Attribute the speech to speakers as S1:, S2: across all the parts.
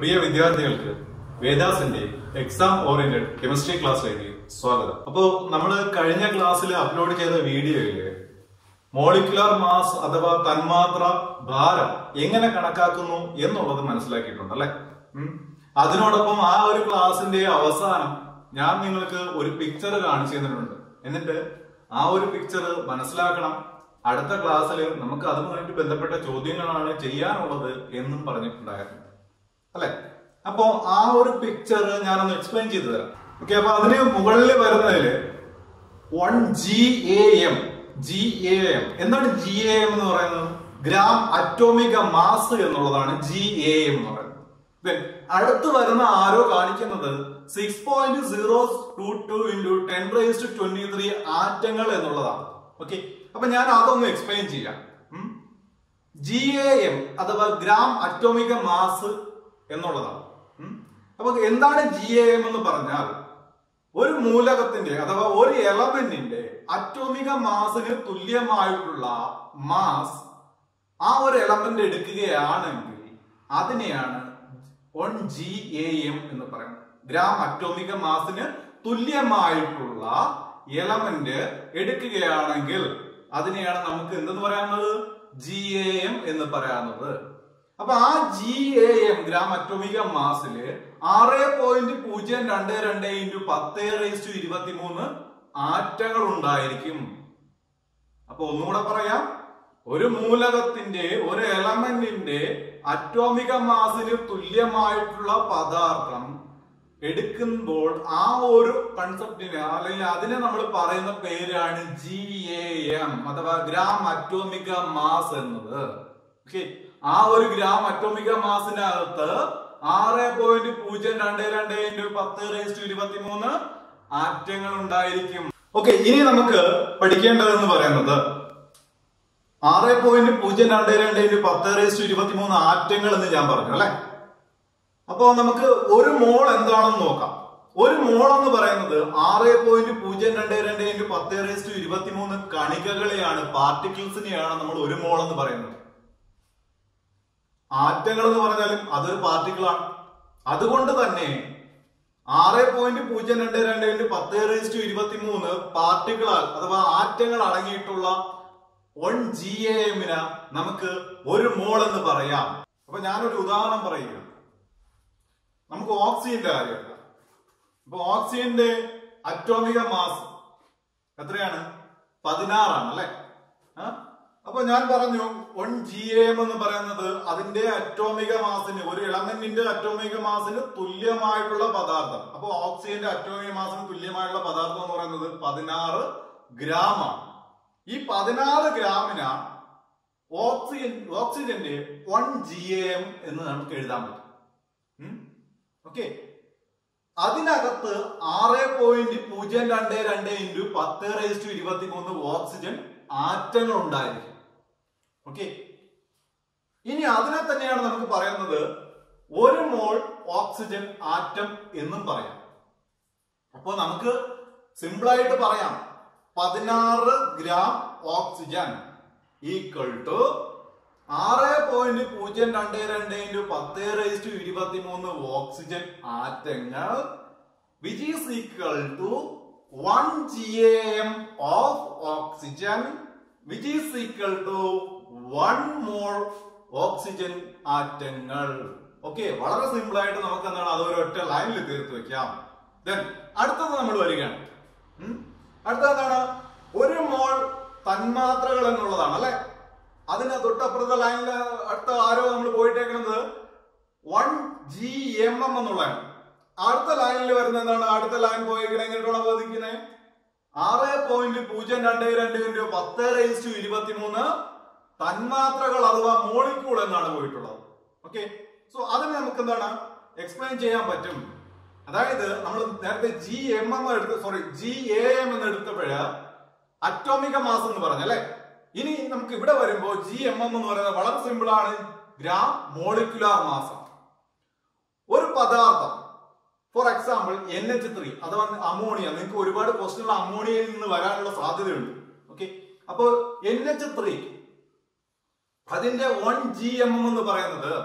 S1: പ്രിയ വിദ്യാർത്ഥികൾക്ക് വേദാസിന്റെ exam oriented chemistry ക്ലാസ്സിലേക്ക് സ്വാഗതം അപ്പോൾ നമ്മൾ കഴിഞ്ഞ ക്ലാസ്സിൽ അപ്ലോഡ് ചെയ്ത വീഡിയോയില് മോളിക്കുലാർ മാസ് അഥവാ തന്മാത്ര ഭാരം എങ്ങനെ കണക്കാക്കുന്നു എന്നുള്ളത് മനസ്സിലാക്കിയിട്ടുണ്ട് അല്ലെ അതിനോടൊപ്പം ആ ഒരു ക്ലാസ്സിന്റെ അവസാനം ഞാൻ നിങ്ങൾക്ക് ഒരു പിക്ചർ കാണിച്ചു തന്നിട്ടുണ്ട് എന്നിട്ട് ആ ഒരു പിക്ചർ മനസ്സിലാക്കണം അടുത്ത ക്ലാസ്സിൽ നമുക്ക് അതുമായിട്ട് ബന്ധപ്പെട്ട ചോദ്യങ്ങളാണ് ചെയ്യാനുള്ളത് എന്നും പറഞ്ഞിട്ടുണ്ടായിരുന്നു അല്ലെ അപ്പോ ആ ഒരു പിക്ചർ ഞാനൊന്ന് എക്സ്പ്ലെയിൻ ചെയ്തു തരാം ഓക്കെ അപ്പൊ അതിന് മുകളിൽ വരുന്നതില് one G A M G A M എന്താണ് ജി എ എം എന്ന് പറയുന്നത് ഗ്രാം അറ്റോമിക മാസ് എന്നുള്ളതാണ് ജി എ എം എന്ന് പറയുന്നത് Then അടുത്ത് വരുന്ന ആരോ കാണിക്കുന്നത് six point zero two two into ten raise to twenty three ആറ്റങ്ങൾ എന്നുള്ളതാണ് ഓക്കെ അപ്പൊ ഞാൻ അതൊന്ന് എക്സ്പ്ലെയിൻ ചെയ്യാം ഉം. ജി എ എം അഥവാ ഗ്രാം അറ്റോമിക മാസ് എന്നുള്ളതാണ് ഉം. അപ്പൊ എന്താണ് ജി എ എം എന്ന് പറഞ്ഞാൽ ഒരു മൂലകത്തിന്റെ അഥവാ ഒരു എലമെന്റിന്റെ അറ്റോമിക മാസിന് തുല്യമായിട്ടുള്ള മാസ് ആ ഒരു എലമെന്റ് എടുക്കുകയാണെങ്കിൽ അതിനെയാണ് വൺ ജി എ എം എന്ന് പറയുന്നത് ഗ്രാം അറ്റോമിക മാസിന് തുല്യമായിട്ടുള്ള എലമെന്റ് എടുക്കുകയാണെങ്കിൽ അതിനെയാണ് നമുക്ക് എന്തെന്ന് പറയാവുന്നത് ജി എ എം എന്ന് പറയാവുന്നത് അപ്പൊ ആ G A M gram atomic മാസില് ആറ് പോയിന്റ് പൂജ്യം രണ്ട് രണ്ട് ഇൻറ്റു പത്ത് റേസ് ടു ഇരുപത്തി മൂന്ന് ആറ്റങ്ങൾ ഉണ്ടായിരിക്കും അപ്പൊ ഒന്നുകൂടെ പറയാം ഒരു മൂലകത്തിന്റെ ഒരു എലമെന്റിന്റെ അറ്റോമിക മാസിന് തുല്യമായിട്ടുള്ള പദാർത്ഥം എടുക്കുമ്പോൾ ആ ഒരു കൺസെപ്റ്റിന് അല്ലെങ്കിൽ അതിനെ നമ്മൾ പറയുന്ന പേരാണ് ജി എ എം അഥവാ ഗ്രാം അറ്റോമിക മാസ് എന്നത് ഓക്കെ ആ ഒരു ഗ്രാം അറ്റോമിക മാസിനകത്ത് ആറ് പോയിന്റ് പൂജ്യം രണ്ട് രണ്ട് ഇൻറ്റു പത്ത് റേസ് ടു ഇരുപത്തി മൂന്ന് ആറ്റങ്ങൾ ഉണ്ടായിരിക്കും ഓക്കെ ഇനി നമുക്ക് പഠിക്കേണ്ടതെന്ന് പറയുന്നത് ആറ് പോയിന്റ് പൂജ്യം രണ്ട് രണ്ട് ഇൻറ്റു പത്ത് റേസ് ടു ഇരുപത്തി മൂന്ന് ആറ്റങ്ങൾ എന്ന് ഞാൻ പറഞ്ഞു അല്ലെ അപ്പോ നമുക്ക് ഒരു മോൾ എന്താണെന്ന് നോക്കാം ഒരു മോൾ എന്ന് പറയുന്നത് ആറ് പോയിന്റ് പൂജ്യം രണ്ട് രണ്ട് ഇൻറ്റു പത്ത് റേസ് ടു ഇരുപത്തി മൂന്ന് കണികകളെയാണ് പാർട്ടിക്കിൾസിനെയാണ് നമ്മൾ ഒരു മോൾ എന്ന് പറയുന്നത് ആറ്റങ്ങൾ എന്ന് പറഞ്ഞാലും അതൊരു പാർട്ടിക്കിളാണ് അതുകൊണ്ട് തന്നെ ആറ് പോയിന്റ് പൂജ്യം രണ്ട് രണ്ട് ഇൻറ്റു പത്ത് റേസ് ടു ഇരുപത്തി മൂന്ന് പാർട്ടിക്കിളാൽ അഥവാ ആറ്റങ്ങൾ അടങ്ങിയിട്ടുള്ള വൺ ജി എ എമ്മിന് നമുക്ക് ഒരു മോൾ എന്ന് പറയാം അപ്പൊ ഞാനൊരു ഉദാഹരണം പറയുക നമുക്ക് ഓക്സിജന്റെ കാര്യമല്ല അപ്പൊ ഓക്സിജന്റെ അറ്റോമിക മാസ് എത്രയാണ് പതിനാറാണ് അല്ലെ അപ്പൊ ഞാൻ പറഞ്ഞു വൺ ജി എം എന്ന് പറയുന്നത് അതിന്റെ അറ്റോമിക മാസിന് ഒരു എലമെന്റിന്റെ അറ്റോമിക മാസിന് തുല്യമായിട്ടുള്ള പദാർത്ഥം അപ്പൊ ഓക്സിജന്റെ അറ്റോമിക മാസിന് തുല്യമായിട്ടുള്ള പദാർത്ഥം എന്ന് പറയുന്നത് പതിനാറ് ഗ്രാം ആണ് ഈ പതിനാറ് ഗ്രാമിന് ഓക്സിജൻ ഓക്സിജന്റെ വൺ ജി എം എന്ന് നമുക്ക് എഴുതാൻ പറ്റും ഓക്കെ അതിനകത്ത് ആറ് പോയിന്റ് പൂജ്യം രണ്ട് രണ്ട് ഇൻറ്റു പത്ത് റേസ് ടു ഇരുപത്തി മൂന്ന് ഓക്സിജൻ ആറ്റങ്ങൾ ഉണ്ടായിരിക്കും ഓക്കെ ഇനി അതിനെ തന്നെയാണ് നമുക്ക് പറയുന്നത് ഒരു മോൾ ഓക്സിജൻ ആറ്റം എന്നും പറയാം അപ്പൊ നമുക്ക് സിമ്പിൾ ആയിട്ട് പറയാം പതിനാറ് ഗ്രാം ഓക്സിജൻ ഈക്വൽ ടു ആറ് പോയിന്റ് പൂജ്യം രണ്ട് രണ്ട് ഇൻറ്റു പത്ത് റേസ് ടു ഇരുപത്തി മൂന്ന് ഓക്സിജൻ ആറ്റങ്ങൾ which is equal to one G M of oxygen which is equal to one mole oxygen ആറ്റങ്ങൾ ഓക്കെ വളരെ സിമ്പിൾ ആയിട്ട് നമുക്ക് എന്താണ് അത് ഒരൊറ്റ ലൈനിൽ തീർത്ത് വെക്കാം ദെൻ അടുത്തത് നമ്മൾ വരികയാണ് ഉം? അടുത്തത് എന്താണ് ഒരു മോൾ തന്മാത്രകൾ എന്നുള്ളതാണ് അല്ലെ അതിന് തൊട്ടപ്പുറത്തെ ലൈനിൽ അടുത്ത ആരോ നമ്മൾ പോയിട്ടേക്കുന്നത് വൺ ജി എം എം എന്നുള്ളതാണ് അടുത്ത ലൈനിൽ വരുന്ന എന്താണ് അടുത്ത ലൈൻ പോയിക്കണേ എങ്ങനെയാണ് ബോധിക്കുന്നത് ആറ് പോയിന്റ് പൂജ്യം രണ്ട് രണ്ട് ഇൻറ്റു പത്ത് റേസ് ടു ഇരുപത്തി മൂന്ന് തന്മാത്രകൾ അഥവാ മോളിക്യൂൾ എന്നാണ് പോയിട്ടുള്ളത് ഓക്കെ സോ അതിന് നമുക്ക് എന്താണ് എക്സ്പ്ലെയിൻ ചെയ്യാൻ പറ്റും അതായത് നമ്മൾ നേരത്തെ ജി എം എം എടുത്ത് സോറി ജി എ എം എന്ന് എടുത്തപ്പോഴ് അറ്റോമിക മാസ് എന്ന് പറഞ്ഞല്ലേ ഇനി നമുക്ക് ഇവിടെ വരുമ്പോ ജി എം എം എന്ന് പറയുന്നത് വളരെ സിമ്പിൾ ആണ് ഗ്രാം മോളിക്കുലാർ മാസം ഒരു പദാർത്ഥം for example N H three അഥവാ അമോണിയ നിങ്ങൾക്ക് ഒരുപാട് ക്വസ്റ്റ്യനുകൾ അമോണിയയിൽ നിന്ന് വരാനുള്ള സാധ്യതയുണ്ട് ഓക്കെ അപ്പോ എൻ എച്ച് ത്രീ അതിന്റെ വൺ ജി എം എം എന്ന് പറയുന്നത്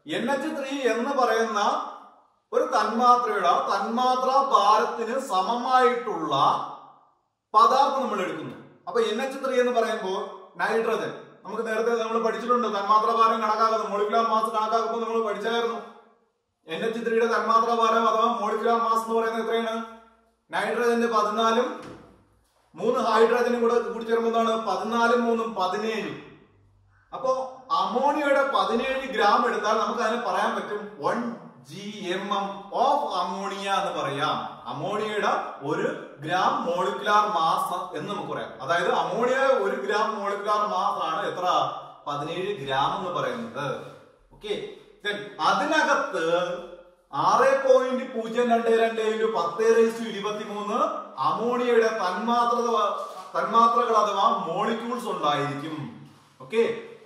S1: എൻ എച്ച് ത്രീ എന്ന് പറയുന്ന ഒരു തന്മാത്രയുടെ തന്മാത്ര ഭാരത്തിന് സമമായിട്ടുള്ള പദാർത്ഥം നമ്മൾ എടുക്കുന്നു അപ്പൊ എൻ എച്ച് ത്രീ എന്ന് പറയുമ്പോൾ നൈട്രജൻ നമുക്ക് നേരത്തെ നമ്മൾ പഠിച്ചിട്ടുണ്ട് തന്മാത്ര ഭാരം കണക്കാക്കുന്നത് മോളിക്കുലാർ മാസ് കണക്കാക്കുമ്പോൾ നമ്മൾ പഠിച്ചായിരുന്നു എൻ എച്ച് ത്രീയുടെ തന്മാത്ര ഭാരം അഥവാ മോളിക്കുലാർ മാസ് എന്ന് പറയുന്നത് എത്രയാണ് നൈട്രജന്റെ പതിനാലും മൂന്ന് ഹൈഡ്രജനും കൂടെ കൂടി ചേരുമ്പോൾ എന്താണ് പതിനാലും മൂന്നും പതിനേഴ് അപ്പോ അമോണിയയുടെ പതിനേഴ് ഗ്രാം എടുത്താൽ നമുക്ക് അതിനെ പറയാൻ പറ്റും one G M M of ammonia എന്ന് പറയാം അമോണിയയുടെ ഒരു ഗ്രാം മോളിക്കുലാർ മാസ് എന്ന് നമുക്ക് പറയാം അതായത് അമോണിയ ഒരു ഗ്രാം മോളിക്കുലാർ മാസ് ആണ് എത്ര പതിനേഴ് ഗ്രാം എന്ന് പറയുന്നത് ഓക്കെ അതിനകത്ത് ആറ് പോയിന്റ് പൂജ്യം രണ്ട് രണ്ട് ഇൻറ്റു പത്ത് റേസ് ഇരുപത്തി മൂന്ന് അമോണിയയുടെ തന്മാത്ര തന്മാത്രകൾ അഥവാ മോളിക്യൂൾസ് ഉണ്ടായിരിക്കും ഓക്കെ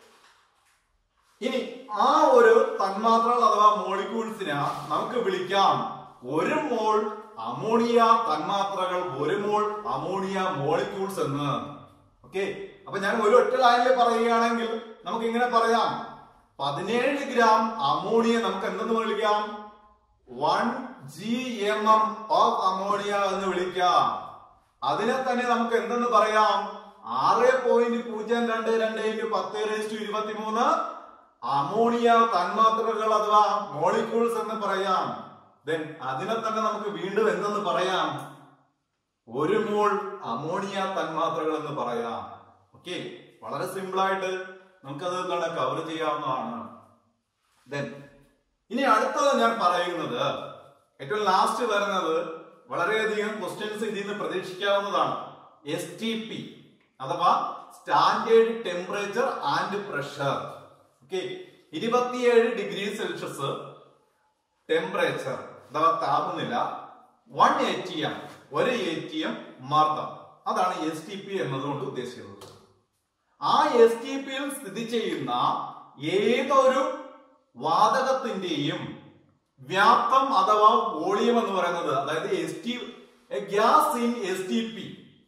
S1: ഇനി ആ ഒരു തന്മാത്രകൾ അഥവാ മോളിക്യൂൾസിനെ നമുക്ക് വിളിക്കാം ഒരു മോൾ അമോണിയ തന്മാത്രകൾ ഒരു മോൾ അമോണിയ മോളിക്യൂൾസ് എന്ന് ഓക്കെ അപ്പൊ ഞാൻ ഒരു ഒറ്റ ലൈനിൽ പറയുകയാണെങ്കിൽ നമുക്ക് ഇങ്ങനെ പറയാം പതിനേഴ് ഗ്രാം അമോണിയ നമുക്ക് എന്തെന്ന് വിളിക്കാം one G M M of ammonia എന്ന് വിളിക്കാം അതിനെ തന്നെ നമുക്ക് എന്തെന്ന് പറയാം ആറ് പോയിന്റ് പൂജ്യം രണ്ട് രണ്ട് ഇൻറ്റു പത്ത് റേസ്റ്റ് ഇരുപത്തി മൂന്ന് അമോണിയ തന്മാത്രകൾ അഥവാ മോളിക്യൂൾസ് എന്ന് പറയാം ദെൻ അതിനെ തന്നെ നമുക്ക് വീണ്ടും എന്തെന്ന് പറയാം ഒരു മോൾ അമോണിയ തന്മാത്രകൾ എന്ന് പറയാം ഓക്കെ വളരെ സിമ്പിൾ ആയിട്ട് നമുക്കത് എന്താണ് കവർ ചെയ്യാവുന്നതാണ് ദെൻ ഇനി അടുത്തത് ഞാൻ പറയുന്നത് ഏറ്റവും ലാസ്റ്റ് വരുന്നത് വളരെയധികം ക്വസ്റ്റ്യൻസ് ഇതിൽ നിന്ന് പ്രതീക്ഷിക്കാവുന്നതാണ് എസ് ടി പി അഥവാ standard temperature and pressure okay ഇരുപത്തിയേഴ് ഡിഗ്രി സെൽഷ്യസ് ടെമ്പറേച്ചർ അഥവാ താപനില വൺ എ ടി എം ഒരു എ ടി എം മർദ്ദം അതാണ് എസ് ടി പി എന്നതുകൊണ്ട് ഉദ്ദേശിക്കുന്നത് ആ എസ് ടി പിയിൽ സ്ഥിതി ചെയ്യുന്ന ഏതൊരു വാതകത്തിന്റെയും വ്യാപ്തം അഥവാ വോളിയം എന്ന് പറയുന്നത് അതായത് S T gas in S T P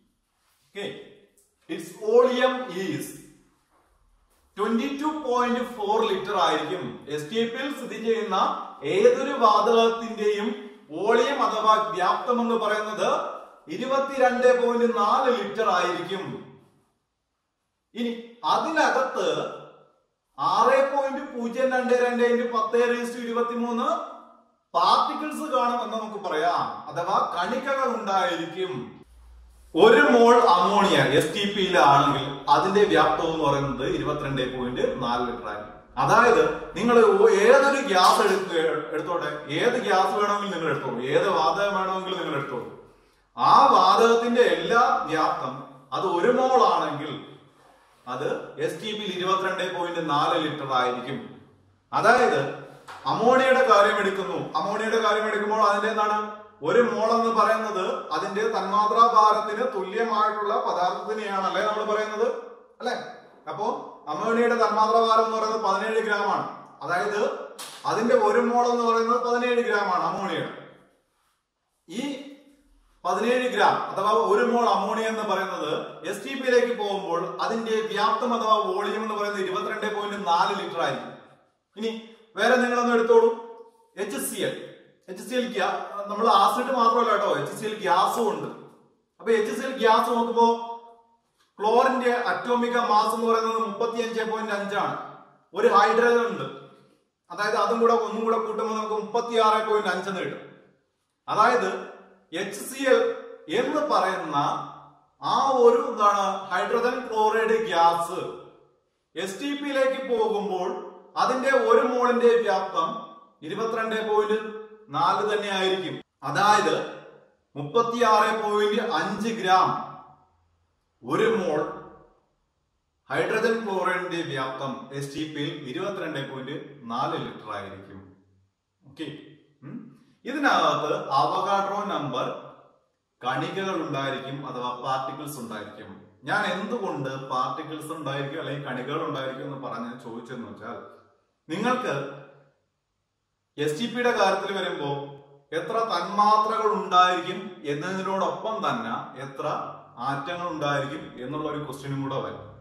S1: it's volume is twenty two point four litre ആയിരിക്കും എസ് ടി പിയിൽ സ്ഥിതി ചെയ്യുന്ന ഏതൊരു വാതകത്തിന്റെയും വോളിയം അഥവാ വ്യാപ്തം എന്ന് പറയുന്നത് ഇരുപത്തിരണ്ട് പോയിന്റ് നാല് ലിറ്റർ ആയിരിക്കും ഇനി അതിനകത്ത് ആറ് പോയിന്റ് പൂജ്യം രണ്ട് രണ്ട് ഇൻറ്റു പത്ത് റേസ്റ്റ് ഇരുപത്തി മൂന്ന് പാർട്ടിക്കിൾസ് കാണുമെന്ന് നമുക്ക് പറയാം അഥവാ കണികകൾ ഉണ്ടായിരിക്കും ഒരു മോൾ അമോണിയ എസ് ടി പിയിലാണെങ്കിൽ അതിന്റെ വ്യാപ്തം എന്ന് പറയുന്നത് ഇരുപത്തിരണ്ട് പോയിന്റ് നാല് ലിറ്റർ ആയിരിക്കും അതായത് നിങ്ങൾ ഏതൊരു ഗ്യാസ് എടുക്കുക എടുത്തോട്ടെ ഏത് ഗ്യാസ് വേണമെങ്കിലും നിങ്ങൾ എടുത്തോളൂ ഏത് വാതകം വേണമെങ്കിലും നിങ്ങൾ എടുത്തോളൂ ആ വാതകത്തിന്റെ എല്ലാ വ്യാപ്തം അത് ഒരു മോൾ ആണെങ്കിൽ അത് എസ് ടി പിയിൽ ഇരുപത്തിരണ്ട് പോയിന്റ് നാല് ലിറ്റർ ആയിരിക്കും അതായത് അമോണിയയുടെ കാര്യം എടുക്കുന്നു അമോണിയയുടെ കാര്യം എടുക്കുമ്പോൾ അതിന്റെ എന്താണ് ഒരു മോൾ എന്ന് പറയുന്നത് അതിന്റെ തന്മാത്രാ ഭാരത്തിന് തുല്യമായിട്ടുള്ള പദാർത്ഥത്തിനെയാണ് അല്ലേ നമ്മൾ പറയുന്നത് അല്ലെ അപ്പോ അമോണിയയുടെ തന്മാത്രാ ഭാരം എന്ന് പറയുന്നത് പതിനേഴ് ഗ്രാം ആണ് അതായത് അതിന്റെ ഒരു മോൾ എന്ന് പറയുന്നത് പതിനേഴ് ഗ്രാം ആണ് അമോണിയയുടെ ഈ പതിനേഴ് ഗ്രാം അഥവാ ഒരു മോൾ അമോണിയ എന്ന് പറയുന്നത് എസ് ടി പിയിലേക്ക് പോകുമ്പോൾ അതിന്റെ വ്യാപ്തം അഥവാ വോളിയം എന്ന് പറയുന്നത് ഇരുപത്തിരണ്ട് പോയിന്റ് നാല് ലിറ്റർ ആയിരിക്കും ഇനി വേറെ നിങ്ങളൊന്ന് എടുത്തോളൂ H C L H C L നമ്മൾ ആസിഡ് മാത്രമല്ല കേട്ടോ എച്ച് സി എൽ ഗ്യാസും ഉണ്ട് അപ്പൊ എച്ച് സി എൽ ഗ്യാസ് നോക്കുമ്പോ ക്ലോറിന്റെ അറ്റോമിക മാസ് എന്ന് പറയുന്നത് മുപ്പത്തി അഞ്ച് പോയിന്റ് അഞ്ചാണ് ഒരു ഹൈഡ്രജൻ ഉണ്ട് അതായത് അതും കൂടെ ഒന്നും കൂടെ കൂട്ടുമ്പോൾ നമുക്ക് മുപ്പത്തി ആറ് പോയിന്റ് അഞ്ചെന്ന് കിട്ടും അതായത് എച്ച് സി എൽ എന്ന് പറയുന്ന ആ ഒരു എന്താണ് hydrogen chloride gas S T പിയിലേക്ക് പോകുമ്പോൾ അതിന്റെ ഒരു മോളിന്റെ വ്യാപ്തം ഇരുപത്തിരണ്ട് പോയിന്റ് നാല് തന്നെ ആയിരിക്കും അതായത് മുപ്പത്തിയാറ് പോയിന്റ് അഞ്ച് ഗ്രാം ഒരു മോൾ ഹൈഡ്രജൻ ക്ലോറൈഡിന്റെ വ്യാപ്തം എസ് ടി പിയിൽ ഇരുപത്തിരണ്ട് പോയിന്റ് നാല് ലിറ്റർ ആയിരിക്കും ഓക്കെ ഇതിനകത്ത് അവഗാഡ്രോ നമ്പർ കണികകൾ ഉണ്ടായിരിക്കും അഥവാ പാർട്ടിക്കിൾസ് ഉണ്ടായിരിക്കും ഞാൻ എന്തുകൊണ്ട് പാർട്ടിക്കിൾസ് ഉണ്ടായിരിക്കും അല്ലെങ്കിൽ കണികകൾ ഉണ്ടായിരിക്കും എന്ന് പറഞ്ഞ് ചോദിച്ചെന്ന് വെച്ചാൽ നിങ്ങൾക്ക് എസ് ടി പിയുടെ കാര്യത്തിൽ വരുമ്പോൾ എത്ര തന്മാത്രകൾ ഉണ്ടായിരിക്കും എന്നതിനോടൊപ്പം തന്നെ എത്ര ആറ്റങ്ങൾ ഉണ്ടായിരിക്കും എന്നുള്ള ഒരു ക്വസ്റ്റ്യനും കൂടെ വരും